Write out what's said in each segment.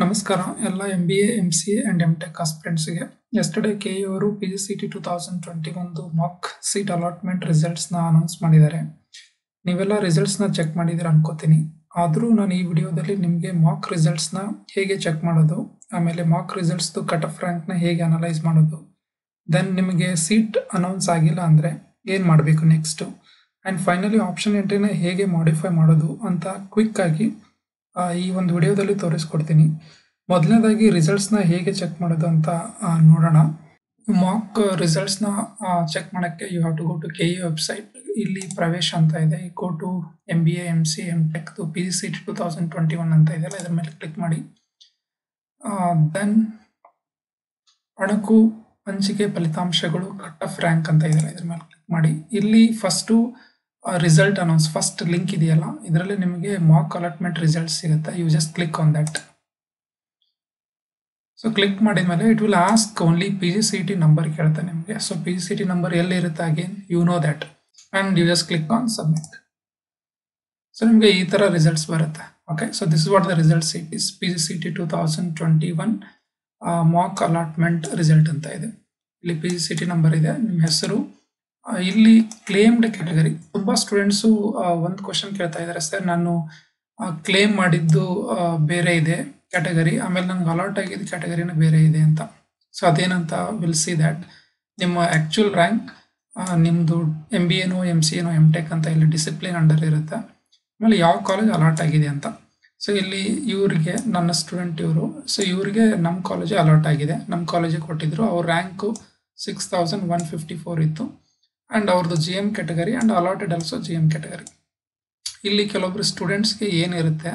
ನಮಸ್ಕಾರ ಎಲ್ಲ M B A M C A and M tech ಆಸ್ಪಿರೆಂಟ್ಸ್ಗೆ ಎಸ್ಟರ್ಡೇ ಕೆ ಇ ಅವರು P G C T two thousand twenty ಒಂದು mock seat allotment ರಿಸಲ್ಟ್ಸ್ನ announce ಮಾಡಿದ್ದಾರೆ ನೀವೆಲ್ಲ ರಿಸಲ್ಟ್ಸ್ನ ಚೆಕ್ ಮಾಡಿದ್ದೀರ ಅನ್ಕೋತೀನಿ ಆದರೂ ನಾನು ಈ ವಿಡಿಯೋದಲ್ಲಿ ನಿಮಗೆ ಮಾಕ್ ರಿಸಲ್ಟ್ಸ್ನ ಹೇಗೆ ಚೆಕ್ ಮಾಡೋದು ಆಮೇಲೆ ಮಾಕ್ ರಿಸಲ್ಟ್ಸ್ದು ಕಟ್ ಆಫ್ ರ್ಯಾಂಕ್ನ ಹೇಗೆ ಅನಲೈಸ್ ಮಾಡೋದು ದೆನ್ ನಿಮಗೆ ಸೀಟ್ ಅನೌನ್ಸ್ ಆಗಿಲ್ಲ ಅಂದರೆ ಏನು ಮಾಡಬೇಕು ನೆಕ್ಸ್ಟು ಆ್ಯಂಡ್ ಫೈನಲಿ ಆಪ್ಷನ್ ಎಂಟ್ರಿನ ಹೇಗೆ ಮಾಡಿಫೈ ಮಾಡೋದು ಅಂತ ಕ್ವಿಕ್ ಆಗಿ ಆ, ಈ ಒಂದು ವಿಡಿಯೋದಲ್ಲಿ ತೋರಿಸ್ಕೊಡ್ತೀನಿ ಮೊದಲನೇದಾಗಿ ರಿಸಲ್ಟ್ಸ್ನ ಹೇಗೆ ಚೆಕ್ ಮಾಡೋದು ಅಂತ ಆ, ನೋಡೋಣ ಮಾಕ್ ರಿಸಲ್ಟ್ಸ್ನ ಚೆಕ್ ಮಾಡೋಕ್ಕೆ you have to go to K E website ಇಲ್ಲಿ ಪ್ರವೇಶ ಅಂತ ಇದೆ go to M B A M C A ಟೆಕ್ದು P G C T two thousand twenty one ಅಂತ ಇದೆಯಲ್ಲ ಇದ್ರ ಮೇಲೆ ಕ್ಲಿಕ್ ಮಾಡಿ ದೆನ್ ಅಣಕು ಹಂಚಿಕೆ ಫಲಿತಾಂಶಗಳು ಕಟ್ ಆಫ್ ರ್ಯಾಂಕ್ ಅಂತ ಇದೆಯಲ್ಲ ಇದ್ರ ಮೇಲೆ ಕ್ಲಿಕ್ ಮಾಡಿ ಇಲ್ಲಿ first result announce first link ಇದೆಯಲ್ಲ ಇದರಲ್ಲಿ ನಿಮಗೆ ಮಾಕ್ ಅಲಾಟ್ಮೆಂಟ್ ರಿಸಲ್ಟ್ ಸಿಗುತ್ತೆ you just click on that so click ಮಾಡಿದ ಮೇಲೆ it will ask only P G C T number ಕೇಳುತ್ತೆ ನಿಮಗೆ so P G C T number ಎಲ್ಲಿರುತ್ತೆ again you know that and you just click on submit so ನಿಮಗೆ ಈ ಥರ results ಬರುತ್ತೆ okay so this what the result seat is P G C T two thousand twenty one mock allotment result ಅಂತ ಇದೆ ಇಲ್ಲಿ P G C T number ಇದೆ ನಿಮ್ಮ ಹೆಸರು ಆ, ಇಲ್ಲಿ ಕ್ಲೇಮ್ಡ್ ಕ್ಯಾಟಗರಿ ತುಂಬಾ ಸ್ಟೂಡೆಂಟ್ಸು ಒಂದು ಕ್ವಶನ್ ಕೇಳ್ತಾ ಇದ್ದಾರೆ ಸರ್ ನಾನು ಕ್ಲೇಮ್ ಮಾಡಿದ್ದು ಆ, ಬೇರೆ ಇದೆ ಕ್ಯಾಟಗರಿ ಆಮೇಲೆ ನಂಗೆ ಅಲಾಟ್ ಆಗಿದ್ದ ಕ್ಯಾಟಗರಿನ ಬೇರೆ ಇದೆ ಅಂತ ಸೊ ಅದೇನಂತ ವಿಲ್ ಸಿ ದ್ಯಾಟ್ ನಿಮ್ಮ ಆ್ಯಕ್ಚುಯಲ್ ರ್ಯಾಂಕ್ ನಿಮ್ಮದು ಎಮ್ ಬಿ ಎನೋ ಎಮ್ ಸಿ ಎನೋ ಎಮ್ ಟೆಕ್ ಅಂತ ಇಲ್ಲಿ ಡಿಸಿಪ್ಲಿನ್ ಅಂಡರ್ ಇರುತ್ತೆ ಆಮೇಲೆ ಯಾವ ಕಾಲೇಜ್ ಅಲಾಟ್ ಆಗಿದೆ ಅಂತ ಸೊ ಇಲ್ಲಿ ಇವರಿಗೆ ನನ್ನ ಸ್ಟೂಡೆಂಟ್ ಇವರು ಸೊ ಇವರಿಗೆ ನಮ್ಮ ಕಾಲೇಜೇ ಅಲಾಟ್ ಆಗಿದೆ ನಮ್ಮ ಕಾಲೇಜಿಗೆ ಕೊಟ್ಟಿದ್ರು ಅವ್ರ rank six thousand one fifty four ಇತ್ತು ಆ್ಯಂಡ್ ಅವ್ರದ್ದು G M category and allotted also G M category ಇಲ್ಲಿ ಕೆಲವೊಬ್ರು ಸ್ಟೂಡೆಂಟ್ಸ್ಗೆ ಏನಿರುತ್ತೆ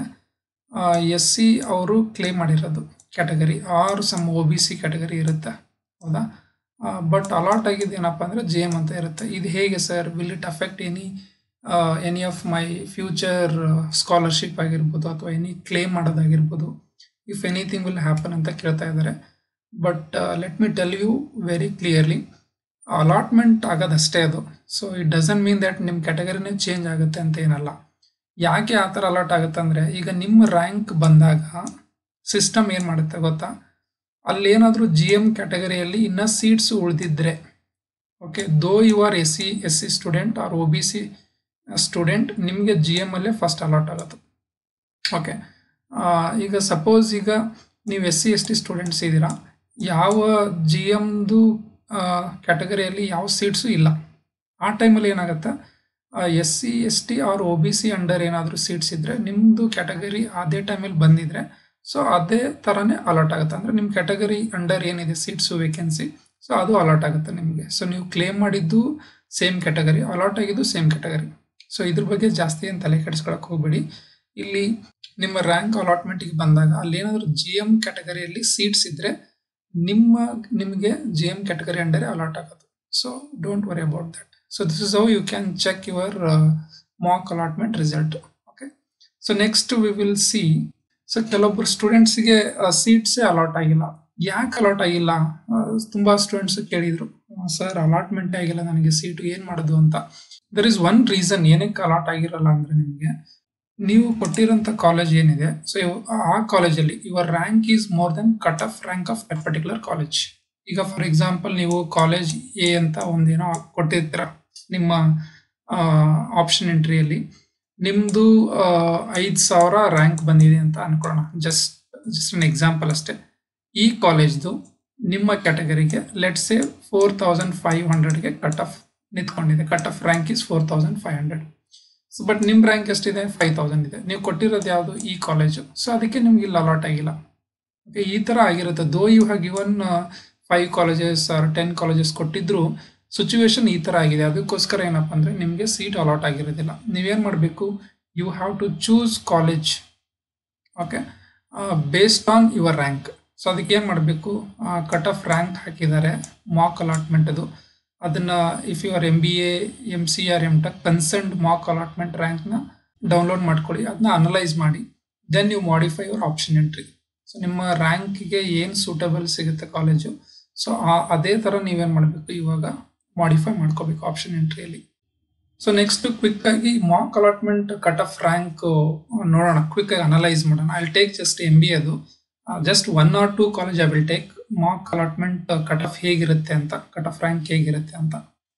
ಎಸ್ ಸಿ ಅವರು ಕ್ಲೇಮ್ ಮಾಡಿರೋದು ಕ್ಯಾಟಗರಿ ಆರು some O B C category ಇರುತ್ತೆ ಹೌದಾ ಬಟ್ ಅಲಾಟ್ ಆಗಿದ್ದು ಏನಪ್ಪ ಅಂದರೆ ಜೆ ಎಮ್ ಅಂತ ಇರುತ್ತೆ ಇದು ಹೇಗೆ sir will it affect any any of my future scholarship ಆಗಿರ್ಬೋದು ಅಥವಾ ಎನಿ ಕ್ಲೇಮ್ ಮಾಡೋದಾಗಿರ್ಬೋದು ಇಫ್ ಎನಿಥಿಂಗ್ ವಿಲ್ ಹ್ಯಾಪನ್ ಅಂತ ಕೇಳ್ತಾ ಇದ್ದಾರೆ but let me tell you very clearly allotment ಆಗೋದಷ್ಟೇ ಅದು so it doesn't mean that ನಿಮ್ಮ ಕ್ಯಾಟಗರಿನೇ ಚೇಂಜ್ ಆಗುತ್ತೆ ಅಂತ ಏನಲ್ಲ ಯಾಕೆ ಆ ಥರ ಅಲಾಟ್ ಆಗುತ್ತೆ ಅಂದರೆ ಈಗ ನಿಮ್ಮ ರ್ಯಾಂಕ್ ಬಂದಾಗ ಸಿಸ್ಟಮ್ ಏನು ಮಾಡುತ್ತೆ ಗೊತ್ತಾ ಅಲ್ಲೇನಾದರೂ ಜಿ ಎಮ್ ಕ್ಯಾಟಗರಿಯಲ್ಲಿ ಇನ್ನೂ ಸೀಟ್ಸ್ ಉಳಿದಿದ್ರೆ okay though you are S C S C student or O B C student ನಿಮಗೆ ಜಿ ಎಮ್ ಅಲ್ಲೇ ಫಸ್ಟ್ ಅಲಾಟ್ ಆಗೋದು ಓಕೆ ಈಗ ಸಪೋಸ್ ಈಗ ನೀವು S C S T students ಇದ್ದೀರಾ ಯಾವ ಜಿ ಎಮ್ದು ಕ್ಯಾಟಗರಿಯಲ್ಲಿ ಯಾವ ಸೀಟ್ಸು ಇಲ್ಲ ಆ ಟೈಮಲ್ಲಿ ಏನಾಗುತ್ತೆ S C S T or O B C under ಏನಾದರೂ ಸೀಟ್ಸ್ ಇದ್ದರೆ ನಿಮ್ಮದು ಕ್ಯಾಟಗರಿ ಅದೇ ಟೈಮಲ್ಲಿ ಬಂದಿದ್ರೆ ಸೊ ಅದೇ ಥರನೇ ಅಲಾಟ್ ಆಗುತ್ತೆ ಅಂದರೆ ನಿಮ್ಮ ಕ್ಯಾಟಗರಿ ಅಂಡರ್ ಏನಿದೆ ಸೀಟ್ಸು ವೇಕೆನ್ಸಿ ಸೊ ಅದು ಅಲಾಟ್ ಆಗುತ್ತೆ ನಿಮಗೆ ಸೊ ನೀವು ಕ್ಲೇಮ್ ಮಾಡಿದ್ದು ಸೇಮ್ ಕ್ಯಾಟಗರಿ ಅಲಾಟ್ ಆಗಿದ್ದು ಸೇಮ್ ಕ್ಯಾಟಗರಿ ಸೊ ಇದ್ರ ಬಗ್ಗೆ ಜಾಸ್ತಿ ಏನು ತಲೆ ಕೆಡಿಸ್ಕೊಳಕ್ಕೆ ಹೋಗ್ಬೇಡಿ ಇಲ್ಲಿ ನಿಮ್ಮ ರ್ಯಾಂಕ್ ಅಲಾಟ್ಮೆಂಟಿಗೆ ಬಂದಾಗ ಅಲ್ಲೇನಾದರೂ ಜಿ ಎಮ್ ಕ್ಯಾಟಗರಿಯಲ್ಲಿ ಸೀಟ್ಸ್ ಇದ್ದರೆ ನಿಮ್ಮ ನಿಮಗೆ ಜಿ ಎಮ್ ಕ್ಯಾಟಗರಿ ಅಂಡರೇ ಅಲಾಟ್ ಆಗೋದು so don't worry about that so this is how you can check your mock allotment result okay so next we will see so ಕೆಲವೊಬ್ಬರು ಸ್ಟೂಡೆಂಟ್ಸ್ಗೆ ಸೀಟ್ಸೇ ಅಲಾಟ್ ಆಗಿಲ್ಲ ಯಾಕೆ ಅಲಾಟ್ ಆಗಿಲ್ಲ ಆ, ತುಂಬಾ ಸ್ಟೂಡೆಂಟ್ಸ್ ಕೇಳಿದ್ರು ಸರ್ ಅಲಾಟ್ಮೆಂಟ್ ಆಗಿಲ್ಲ ನನಗೆ ಸೀಟು ಏನು ಮಾಡೋದು ಅಂತ ದರ್ ಇಸ್ ಒನ್ ರೀಸನ್ ಏನಕ್ಕೆ ಅಲಾಟ್ ಆಗಿರಲ್ಲ ಅಂದ್ರೆ ನಿಮಗೆ ನೀವು ಕೊಟ್ಟಿರೋಂಥ ಕಾಲೇಜ್ ಏನಿದೆ ಸೊ ಆ ಕಾಲೇಜಲ್ಲಿ your rank is more then cut off rank of that particular college ಈಗ ಫಾರ್ ಎಕ್ಸಾಂಪಲ್ ನೀವು ಕಾಲೇಜ್ ಎ ಅಂತ ಒಂದೇನೋ ಕೊಟ್ಟಿರ್ತೀರ ನಿಮ್ಮ ಆಪ್ಷನ್ ಎಂಟ್ರಿಯಲ್ಲಿ ನಿಮ್ಮದು ಐದು ಸಾವಿರ ರ್ಯಾಂಕ್ ಬಂದಿದೆ ಅಂತ ಅನ್ಕೊಳ್ಳೋಣ ಜಸ್ಟ್ ಜಸ್ಟ್ ಅನ್ ಎಕ್ಸಾಂಪಲ್ ಅಷ್ಟೇ ಈ ಕಾಲೇಜ್ದು ನಿಮ್ಮ ಕ್ಯಾಟಗರಿಗೆ let say four thousand five ಹಂಡ್ರೆಡ್ಗೆ ಕಟ್ ಆಫ್ ನಿಂತ್ಕೊಂಡಿದೆ cut off rank is four thousand five hundred so but ನಿಮ್ಮ ರ್ಯಾಂಕ್ ಎಷ್ಟಿದೆ ಫೈವ್ ತೌಸಂಡ್ ಇದೆ ನೀವು ಕೊಟ್ಟಿರೋದು ಯಾವುದು ಈ ಕಾಲೇಜು ಸೊ ಅದಕ್ಕೆ ನಿಮ್ಗೆ ಇಲ್ಲಿ ಅಲಾಟ್ ಆಗಿಲ್ಲ ಓಕೆ ಈ ಥರ ಆಗಿರುತ್ತೆ though you have given five colleges or ten colleges ಕೊಟ್ಟಿದ್ರು ಸಿಚುವೇಶನ್ ಈ ಥರ ಆಗಿದೆ ಅದಕ್ಕೋಸ್ಕರ ಏನಪ್ಪ ಅಂದರೆ ನಿಮಗೆ ಸೀಟ್ ಅಲಾಟ್ ಆಗಿರೋದಿಲ್ಲ ನೀವೇನು ಮಾಡಬೇಕು you have to choose college okay based on your rank so ಅದಕ್ಕೆ ಏನು ಮಾಡಬೇಕು ಕಟ್ ಆಫ್ ರ್ಯಾಂಕ್ ಹಾಕಿದ್ದಾರೆ ಮಾಕ್ ಅಲಾಟ್ಮೆಂಟ್ ಅದು ಅದನ್ನು if you are M B A M C or M tech concerned mock allotment ರ್ಯಾಂಕ್ನ ಡೌನ್ಲೋಡ್ ಮಾಡ್ಕೊಳ್ಳಿ ಅದನ್ನ analyse ಮಾಡಿ then you modify your option entry so ನಿಮ್ಮ ರ್ಯಾಂಕಿಗೆ ಏನು ಸೂಟಬಲ್ ಸಿಗುತ್ತೆ ಕಾಲೇಜು ಸೊ ಅದೇ ಥರ ನೀವೇನು ಮಾಡಬೇಕು ಇವಾಗ ಮಾಡಿಫೈ ಮಾಡ್ಕೋಬೇಕು ಆಪ್ಷನ್ ಎಂಟ್ರಿಯಲ್ಲಿ ಸೊ ನೆಕ್ಸ್ಟ್ ಕ್ವಿಕ್ ಆಗಿ mock allotment cut off rank ನೋಡೋಣ ಕ್ವಿಕ್ ಆಗಿ ಅನಲೈಸ್ ಮಾಡೋಣ I take just M B ಅದು just one or two college I will take mark allotment cut off ಹೇಗಿರುತ್ತೆ ಅಂತ ಕಟ್ ಆಫ್ ರ್ಯಾಂಕ್ ಹೇಗಿರುತ್ತೆ ಅಂತ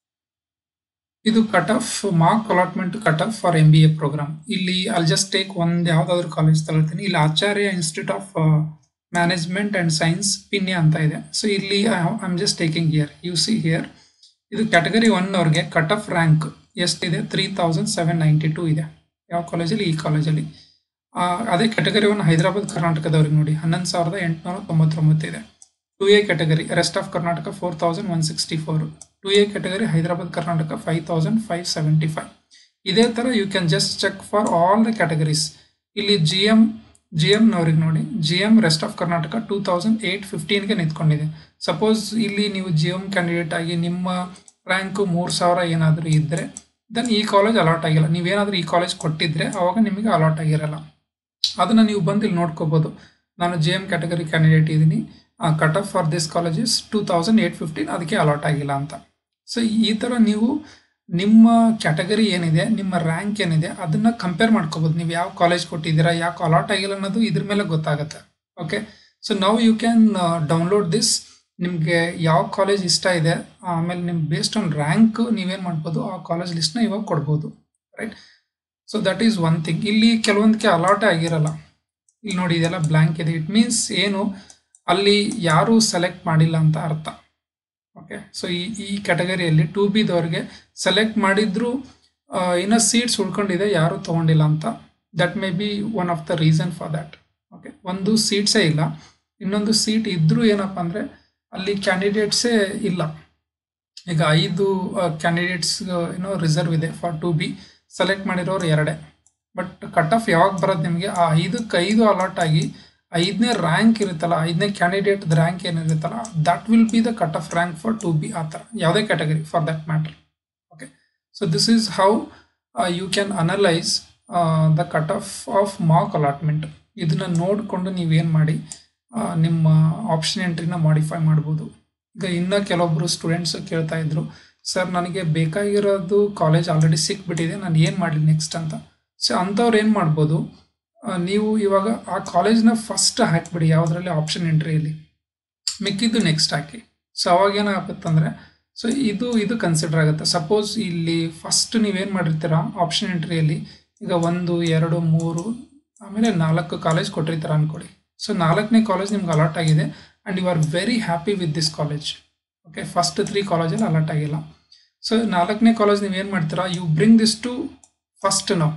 ಇದು cut off mark allotment cut off for M B A programme ಇಲ್ಲಿ ಅಲ್ಲಿ just take ಒಂದು ಯಾವ್ದಾದ್ರು ಕಾಲೇಜ್ ತಗೊಳ್ತೀನಿ ಇಲ್ಲಿ Acharya institute of management and science Peenya ಅಂತ ಇದೆ ಸೊ ಇಲ್ಲಿ I am just taking here you see here ಇದು ಕ್ಯಾಟಗರಿ ಒನ್ ಅವ್ರಿಗೆ ಕಟ್ ಆಫ್ ರ್ಯಾಂಕ್ ಎಷ್ಟಿದೆ three thousand seven ninety two ಇದೆ ಯಾವ ಕಾಲೇಜಲ್ಲಿ ಈ ಕಾಲೇಜಲ್ಲಿ ಅದೇ ಕ್ಯಾಟಗರಿ ಒನ್ ಹೈದರಾಬಾದ್ ಕರ್ನಾಟಕದವ್ರಿಗೆ ನೋಡಿ ಹನ್ನೊಂದು ಸಾವಿರದ ಎಂಟುನೂರ ತೊಂಬತ್ತೊಂಬತ್ತು ಇದೆ two A category rest of Karnataka four thousand one sixty four two A category Hyderabad Karnataka five thousand five seventy five ಇದೇ ಥರ you can just check for all the categories ಇಲ್ಲಿ ಜಿ ಎಮ್ ಜಿ ಎಮ್ನವ್ರಿಗೆ ನೋಡಿ G M rest of Karnataka two thousand eight ಫಿಫ್ಟೀನ್ಗೆ ನಿಂತ್ಕೊಂಡಿದೆ suppose ಇಲ್ಲಿ ನೀವು G M candidate ಆಗಿ ನಿಮ್ಮ ರ್ಯಾಂಕು ಮೂರು ಸಾವಿರ ಏನಾದರೂ ಇದ್ದರೆ ದೆನ್ ಈ ಕಾಲೇಜ್ ಅಲಾಟ್ ಆಗಿಲ್ಲ ನೀವೇನಾದರೂ ಈ ಕಾಲೇಜ್ ಕೊಟ್ಟಿದ್ರೆ ಅವಾಗ ನಿಮಗೆ ಅಲಾಟ್ ಆಗಿರಲ್ಲ ಅದನ್ನು ನೀವು ಬಂದು ಇಲ್ಲಿ ನೋಡ್ಕೋಬೋದು ನಾನು ಜೆ ಎಮ್ ಕ್ಯಾಟಗರಿ ಕ್ಯಾಂಡಿಡೇಟ್ ಇದ್ದೀನಿ cut off for this colleges two thousand eight fifteen ಅದಕ್ಕೆ ಅಲಾಟ್ ಆಗಿಲ್ಲ ಅಂತ ಸೊ ಈ ಥರ ನೀವು ನಿಮ್ಮ ಕ್ಯಾಟಗರಿ ಏನಿದೆ ನಿಮ್ಮ ರ್ಯಾಂಕ್ ಏನಿದೆ ಅದನ್ನ ಕಂಪೇರ್ ಮಾಡ್ಕೋಬೋದು ನೀವು ಯಾವ ಕಾಲೇಜ್ ಕೊಟ್ಟಿದ್ದೀರಾ ಯಾಕೆ ಅಲಾಟ್ ಆಗಿಲ್ಲ ಅನ್ನೋದು ಇದ್ರ ಮೇಲೆ ಗೊತ್ತಾಗುತ್ತೆ ಓಕೆ ಸೊ ನಾವು ಯು ಕ್ಯಾನ್ ಡೌನ್ಲೋಡ್ ದಿಸ್ ನಿಮಗೆ ಯಾವ ಕಾಲೇಜ್ ಇಷ್ಟ ಇದೆ ಆಮೇಲೆ ನಿಮ್ ಬೇಸ್ಡ್ ಆನ್ ರ್ಯಾಂಕ್ ನೀವೇನು ಮಾಡ್ಬೋದು ಆ ಕಾಲೇಜ್ ಲಿಸ್ಟ್ನ ಇವಾಗ ಕೊಡ್ಬೋದು right so that is one thing ಇಲ್ಲಿ ಕೆಲವೊಂದಕ್ಕೆ ಅಲಾಟೇ ಆಗಿರಲ್ಲ ಇಲ್ಲಿ ನೋಡಿ ಇದೆಲ್ಲ ಬ್ಲ್ಯಾಂಕ್ ಇದೆ ಇಟ್ ಮೀನ್ಸ್ ಏನು ಅಲ್ಲಿ ಯಾರು ಸೆಲೆಕ್ಟ್ ಮಾಡಿಲ್ಲ ಅಂತ ಅರ್ಥ ಓಕೆ ಸೊ ಈ ಈ ಕ್ಯಾಟಗರಿಯಲ್ಲಿ ಟು ಬಿದವ್ರಿಗೆ ಸೆಲೆಕ್ಟ್ ಮಾಡಿದ್ರು ಇನ್ನೂ ಸೀಟ್ಸ್ ಉಳ್ಕೊಂಡಿದೆ ಯಾರು ತೊಗೊಂಡಿಲ್ಲ ಅಂತ that may be one of the reason for that okay ಒಂದು ಸೀಟ್ಸೇ ಇಲ್ಲ ಇನ್ನೊಂದು ಸೀಟ್ ಇದ್ರೂ ಏನಪ್ಪ ಅಂದರೆ ಅಲ್ಲಿ ಕ್ಯಾಂಡಿಡೇಟ್ಸೇ ಇಲ್ಲ ಈಗ ಐದು ಕ್ಯಾಂಡಿಡೇಟ್ಸ್ ಏನೋ ರಿಸರ್ವ್ ಇದೆ ಫಾರ್ ಟು ಬಿ ಸೆಲೆಕ್ಟ್ ಮಾಡಿರೋರು ಎರಡೇ ಬಟ್ ಕಟ್ ಆಫ್ ಯಾವಾಗ ಬರೋದು ನಿಮಗೆ ಆ ಐದಕ್ಕೆ ಐದು ಅಲಾಟ್ ಆಗಿ ಐದನೇ ರ್ಯಾಂಕ್ ಇರುತ್ತಲ್ಲ ಐದನೇ ಕ್ಯಾಂಡಿಡೇಟ್ ರ್ಯಾಂಕ್ ಏನಿರುತ್ತಲ್ಲ that will be the cut off rank for two B ಆ ಥರ ಯಾವುದೇ category for that matter okay so this is how you can analyse the cut off off mark allotment ಇದನ್ನ ನೋಡಿಕೊಂಡು ನೀವೇನು ಮಾಡಿ ನಿಮ್ಮ ಆಪ್ಷನ್ ಎಂಟ್ರಿನ ಮಾಡಿಫೈ ಮಾಡ್ಬೋದು ಈಗ ಇನ್ನೂ ಕೆಲವೊಬ್ಬರು ಸ್ಟೂಡೆಂಟ್ಸ್ ಕೇಳ್ತಾ ಇದ್ರು ಸರ್ ನನಗೆ ಬೇಕಾಗಿರೋದು ಕಾಲೇಜ್ ಆಲ್ರೆಡಿ ಸಿಕ್ಬಿಟ್ಟಿದೆ ನಾನು ಏನು ಮಾಡಲಿ ನೆಕ್ಸ್ಟ್ ಅಂತ ಸೊ ಅಂಥವ್ರು ಏನು ಮಾಡ್ಬೋದು ನೀವು ಇವಾಗ ಆ ಕಾಲೇಜ್ನ ಫಸ್ಟ್ ಹಾಕ್ಬಿಡಿ ಯಾವುದರಲ್ಲಿ ಆಪ್ಷನ್ ಎಂಟ್ರಿಯಲ್ಲಿ ಮಿಕ್ಕಿದ್ದು ನೆಕ್ಸ್ಟ್ ಹಾಕಿ ಸೊ ಅವಾಗ ಏನಾಗುತ್ತಂದ್ರೆ ಸೊ ಇದು ಇದು ಕನ್ಸಿಡರ್ ಆಗುತ್ತೆ ಸಪೋಸ್ ಇಲ್ಲಿ ಫಸ್ಟ್ ನೀವೇನು ಮಾಡಿರ್ತೀರಾ ಆಪ್ಷನ್ ಎಂಟ್ರಿಯಲ್ಲಿ ಈಗ ಒಂದು ಎರಡು ಮೂರು ಆಮೇಲೆ ನಾಲ್ಕು ಕಾಲೇಜ್ ಕೊಟ್ಟಿರ್ತೀರ ಅನ್ಕೊಳ್ಳಿ ಸೊ ನಾಲ್ಕನೇ ಕಾಲೇಜ್ ನಿಮ್ಗೆ ಅಲಾಟ್ ಆಗಿದೆ and you are very happy with this college okay first three ಕಾಲೇಜಲ್ಲಿ ಅಲಾಟ್ ಆಗಿಲ್ಲ ಸೊ ನಾಲ್ಕನೇ ಕಾಲೇಜ್ ನೀವು ಏನು ಮಾಡ್ತೀರಾ you bring this to first ನಾವು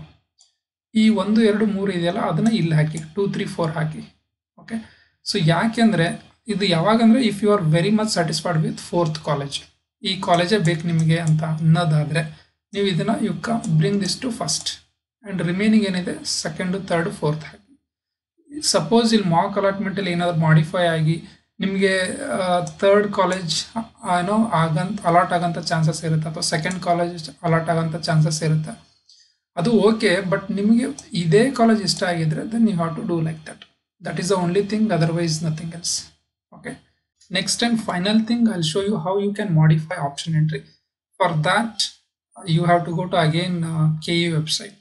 ಈ ಒಂದು ಎರಡು ಮೂರು ಇದೆಯಲ್ಲ ಅದನ್ನ ಇಲ್ಲಿ ಹಾಕಿ ಟೂ ತ್ರೀ ಫೋರ್ ಹಾಕಿ ಓಕೆ ಸೊ ಯಾಕೆಂದರೆ ಇದು ಯಾವಾಗಂದ್ರೆ if you are very much satisfied with fourth college ಈ ಕಾಲೇಜೇ ಬೇಕು ನಿಮಗೆ ಅಂತ ಅನ್ನೋದಾದರೆ ನೀವು ಇದನ್ನು you can bring this to first and remaining ಏನಿದೆ ಸೆಕೆಂಡು ತರ್ಡ್ ಫೋರ್ತ್ ಹಾಕಿ ಸಪೋಸ್ ಇಲ್ಲಿ ಮಾರ್ಕ್ ಅಲಾಟ್ಮೆಂಟಲ್ಲಿ ಏನಾದರೂ ಮಾಡಿಫೈ ಆಗಿ ನಿಮಗೆ ಥರ್ಡ್ ಕಾಲೇಜ್ ಏನೋ ಆಗಂತ ಅಲಾಟ್ ಆಗೋಂಥ ಚಾನ್ಸಸ್ ಇರುತ್ತೆ ಅಥವಾ ಸೆಕೆಂಡ್ ಕಾಲೇಜ್ ಅಲಾಟ್ ಆಗೋಂಥ ಚಾನ್ಸಸ್ ಇರುತ್ತೆ ಅದು ಓಕೆ ಬಟ್ ನಿಮಗೆ ಇದೇ ಕಾಲೇಜ್ ಇಷ್ಟ ಆಗಿದ್ರೆ then you have to do like that that is the only thing otherwise nothing else okay next and final thing I show you how you can modify option entry for that you have to go to again K E website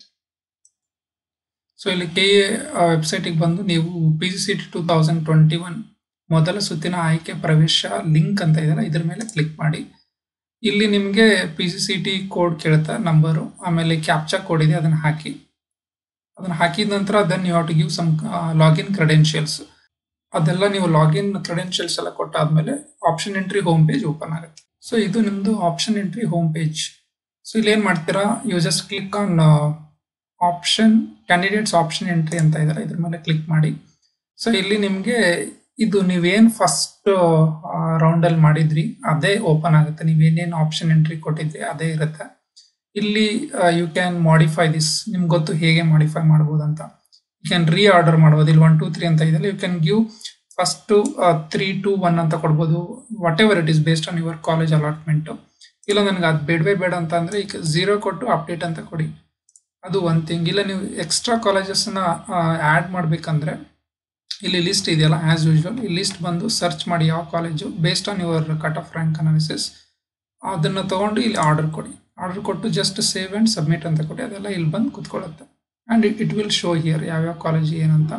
so ಇಲ್ಲಿ K A ವೆಬ್ಸೈಟಿಗೆ ಬಂದು ನೀವು P G C T two thousand twenty one ಮೊದಲ ಸುತ್ತಿನ ಆಯ್ಕೆ ಪ್ರವೇಶ link ಅಂತ ಇದೆಯಲ್ಲ ಇದ್ರ ಮೇಲೆ ಕ್ಲಿಕ್ ಮಾಡಿ ಇಲ್ಲಿ ನಿಮಗೆ P G C T code ಕೇಳುತ್ತೆ ನಂಬರು ಆಮೇಲೆ ಕ್ಯಾಪ್ಚಾ ಕೋಡ್ ಇದೆ ಅದನ್ನು ಹಾಕಿ ಅದನ್ನು ಹಾಕಿದ ನಂತರ then you have to give some login credentials ಅದೆಲ್ಲ ನೀವು ಲಾಗಿನ್ ಕ್ರೆಡೆನ್ಷಿಯಲ್ಸ್ ಎಲ್ಲ ಕೊಟ್ಟಾದ್ಮೇಲೆ option entry home page open ಆಗುತ್ತೆ ಸೊ ಇದು ನಿಮ್ಮದು option entry home page so ಇಲ್ಲಿ ಏನು ಮಾಡ್ತೀರಾ you just click on option candidates option entry ಅಂತ ಇದ್ದಾರೆ ಇದ್ರ ಮೇಲೆ ಕ್ಲಿಕ್ ಮಾಡಿ ಸೊ ಇಲ್ಲಿ ನಿಮಗೆ ಇದು ನೀವೇನು ಫಸ್ಟ್ ರೌಂಡಲ್ಲಿ ಮಾಡಿದ್ರಿ ಅದೇ ಓಪನ್ ಆಗುತ್ತೆ ನೀವೇನೇನು ಆಪ್ಷನ್ ಎಂಟ್ರಿ ಕೊಟ್ಟಿದ್ರಿ ಅದೇ ಇರುತ್ತೆ ಇಲ್ಲಿ ಯು ಕ್ಯಾನ್ ಮಾಡಿಫೈ ದಿಸ್ ನಿಮ್ಗೆ ಗೊತ್ತು ಹೇಗೆ ಮಾಡಿಫೈ ಮಾಡ್ಬೋದು ಅಂತ ಯು ಕ್ಯಾನ್ ರೀ ಆರ್ಡರ್ ಮಾಡ್ಬೋದು ಇಲ್ಲಿ ಒನ್ ಟೂ ತ್ರೀ ಅಂತ ಇದೆ you can give first three two one ಅಂತ ಕೊಡ್ಬೋದು whatever it is based on your college allotment ಇಲ್ಲ ನನಗೆ ಅದು ಬೇಡವೇ ಬೇಡ ಅಂತ ಅಂದರೆ ಈಗ ಝೀರೋ ಕೊಟ್ಟು ಅಪ್ಡೇಟ್ ಅಂತ ಕೊಡಿ ಅದು ಒಂದು ಥಿಂಗ್ ಇಲ್ಲ ನೀವು ಎಕ್ಸ್ಟ್ರಾ ಕಾಲೇಜಸ್ನ ಆ್ಯಡ್ ಮಾಡಬೇಕಂದ್ರೆ ಇಲ್ಲಿ ಲಿಸ್ಟ್ ಇದೆಯಲ್ಲ ಆ್ಯಸ್ ಯೂಶ್ವಲ್ ಈ ಲಿಸ್ಟ್ ಬಂದು ಸರ್ಚ್ ಮಾಡಿ ಯಾವ college based on your cut off rank analysis ಅದನ್ನು ತೊಗೊಂಡು ಇಲ್ಲಿ ಆರ್ಡರ್ ಕೊಡಿ ಆರ್ಡರ್ ಕೊಟ್ಟು ಜಸ್ಟ್ ಸೇವ್ ಆ್ಯಂಡ್ ಸಬ್ಮಿಟ್ ಅಂತ ಕೊಡಿ ಅದೆಲ್ಲ ಇಲ್ಲಿ ಬಂದು ಕುತ್ಕೊಳ್ಳುತ್ತೆ and it it will show here ಯಾವ್ಯಾವ ಕಾಲೇಜ್ ಏನಂತ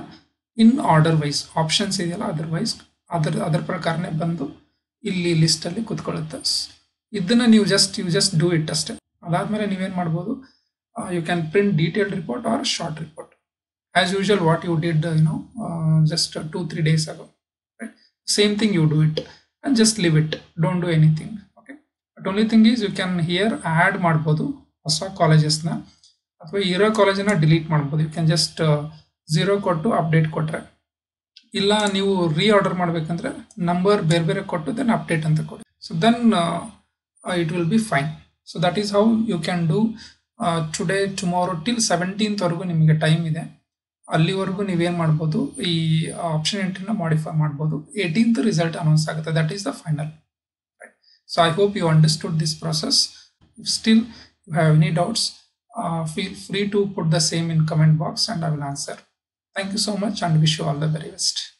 ಇನ್ ಆರ್ಡರ್ ವೈಸ್ ಆಪ್ಷನ್ಸ್ ಇದೆಯಲ್ಲ ಅದರ್ವೈಸ್ ಅದರ ಅದರ ಪ್ರಕಾರನೇ ಬಂದು ಇಲ್ಲಿ ಲಿಸ್ಟಲ್ಲಿ ಕುತ್ಕೊಳ್ಳುತ್ತೆ ಇದನ್ನ ನೀವು just you just do it ಅಷ್ಟೇ ಅದಾದ್ಮೇಲೆ ನೀವೇನು ಮಾಡ್ಬೋದು you can print detailed report or short report as usual what you did you know just two three days ago same thing you do it and just leave it don't do anything okay but only thing is you can here add ಮಾಡ್ಬೋದು ಹೊಸ ಕಾಲೇಜಸ್ನ ಅಥವಾ ಇರೋ ಕಾಲೇಜನ್ನ delete ಮಾಡ್ಬೋದು you can just zero ಕೊಟ್ಟು update ಕೊಟ್ಟರೆ ಇಲ್ಲ ನೀವು ರೀ ಆರ್ಡರ್ ಮಾಡಬೇಕಂದ್ರೆ ನಂಬರ್ ಬೇರೆ ಬೇರೆ ಕೊಟ್ಟು ದೆನ್ ಅಪ್ಡೇಟ್ ಅಂತ ಕೊಡಿ so then it will be fine so that is how you can do today tomorrow till ಸೆವೆಂಟೀನ್ತ್ವರೆಗೂ ನಿಮಗೆ ಟೈಮ್ ಇದೆ ಅಲ್ಲಿವರೆಗೂ ನೀವೇನು ಮಾಡ್ಬೋದು ಈ ಆಪ್ಷನ್ ಎಂಟ್ರಿನ ಮಾಡಿಫೈ ಮಾಡ್ಬೋದು ಏಯ್ಟೀನ್ತ್ ರಿಸಲ್ಟ್ ಅನೌನ್ಸ್ ಆಗುತ್ತೆ that is the final so I hope you understood this process if still you have any doubts uh, feel free to put the same in comment box and i will answer thank you so much and wish you all the very best